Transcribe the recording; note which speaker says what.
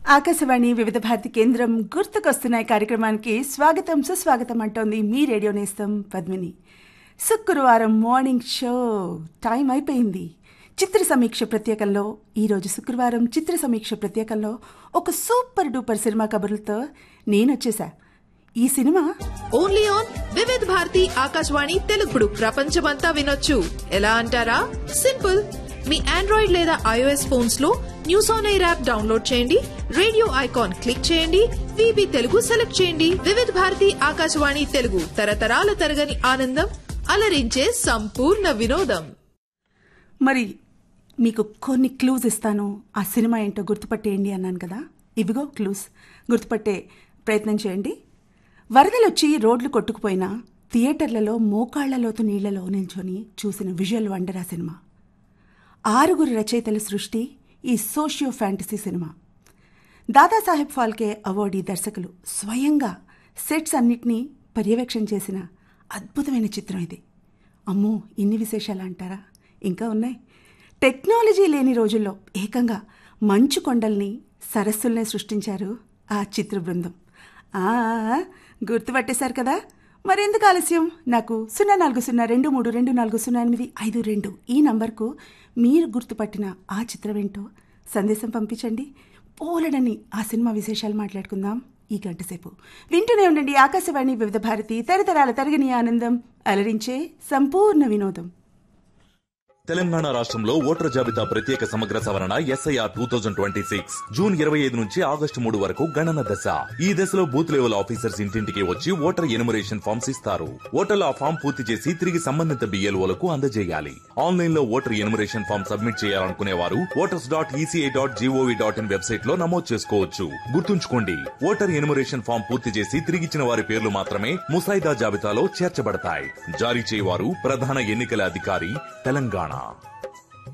Speaker 1: ఆకాశవాణి వివిధ భారతి కేంద్రం గుర్తుకొస్తున్నాయి కార్యక్రమానికి స్వాగతం సుస్వాగతం అంటోంది మీ రేడియో నేస్తం పద్మిని శుక్రవారం మార్నింగ్ షో టైం అయిపోయింది చిత్ర సమీక్ష ప్రత్యేకంలో ఈరోజు శుక్రవారం చిత్ర సమీక్ష ప్రత్యేకంలో ఒక సూపర్ డూపర్ సినిమా కబుర్లతో నేను వచ్చేసా ఈ cinema
Speaker 2: only on Vividh Bharati Akashvani తెలుగుడు ప్రపంచమంతా వినొచ్చు ఎలా అంటారా సింపుల్ మీ ఆండ్రాయిడ్ లేదా ఐఓఎస్ ఫోన్స్ లో news on air app download చేయండి రేడియో ఐకాన్ క్లిక్ చేయండి విబి తెలుగు సెలెక్ట్ చేయండి వివిధ్ భారతి ఆకాశవాణి తెలుగు తరతరాల తరగని ఆనందం అలరించే సంపూర్ణ వినోదం
Speaker 1: మరి మీకు కొన్ని క్లూస్ ఇస్తాను ఆ సినిమా ఏంటో గుర్తుపట్టేయండి అన్నాను కదా ఇవిగో క్లూస్ గుర్తుపట్టే ప్రయత్నం చేయండి వరదలొచ్చి రోడ్లు కొట్టుకుపోయినా థియేటర్లలో మోకాళ్ల లోతు నీళ్లలో నిల్చొని చూసిన విజువల్ వండర్ ఆ సినిమా ఆరుగురు రచయితల సృష్టి ఈ socio fantasy cinema Dadasaheb Phalke awardee దర్శకులు స్వయంగా సెట్స్ అన్నిటినీ పర్యవేక్షణ చేసిన అద్భుతమైన చిత్రం ఇది అమ్మో ఇన్ని విశేషాలు అంటారా ఇంకా ఉన్నాయి టెక్నాలజీ లేని రోజుల్లో ఏకంగా మంచు కొండల్ని సరస్సుల్నే సృష్టించారు ఆ చిత్ర బృందం ఆ, గుర్తుపట్టేశారు కదా మరెందుకు ఆలస్యం నాకు సున్నా నాలుగు సున్నా రెండు మూడు రెండు నాలుగు సున్నా ఎనిమిది ఐదు రెండు ఈ నంబర్కు మీరు గుర్తుపట్టిన ఆ చిత్రం ఏంటో సందేశం పంపించండి పోలడని ఆ సినిమా విశేషాలు మాట్లాడుకుందాం ఈ గంట సేపు వింటూనే ఉండండి ఆకాశవాణి వివిధ భారతి తరతరాల తరగని ఆనందం అలరించే సంపూర్ణ వినోదం
Speaker 3: తెలంగాణ రాష్ట్రంలో ఓటర్ జాబితా ప్రత్యేక సమగ్ర సవరణ SIR two thousand twenty six June ఇరవై ఐదు నుంచి ఆగస్టు మూడు వరకు గణన దశ ఈ దశలో బూత్ లెవెల్ ఆఫీసర్స్ ఇంటింటికి వచ్చి ఓటర్ ఎనుమరేషన్ ఫామ్స్ ఇస్తారు ఓటర్లు ఆ ఫామ్ పూర్తి చేసి తిరిగి సంబంధిత బిఎల్ఓలకు అందజేయాలి ఆన్లైన్ లో ఓటర్ ఎనుమరేషన్ ఫామ్ సబ్మిట్ చేయాలనుకునే వారు voters dot ECI dot gov dot in website లో నమోదు చేసుకోవచ్చు గుర్తుంచుకోండి ఓటర్ ఎనుమరేషన్ ఫామ్ పూర్తి చేసి తిరిగిచ్చిన వారి పేర్లు మాత్రమే ముసాయిదా జాబితాలో చేర్చబడతాయి జారీ చేయవారు ప్రధాన ఎన్నికల అధికారి తెలంగాణ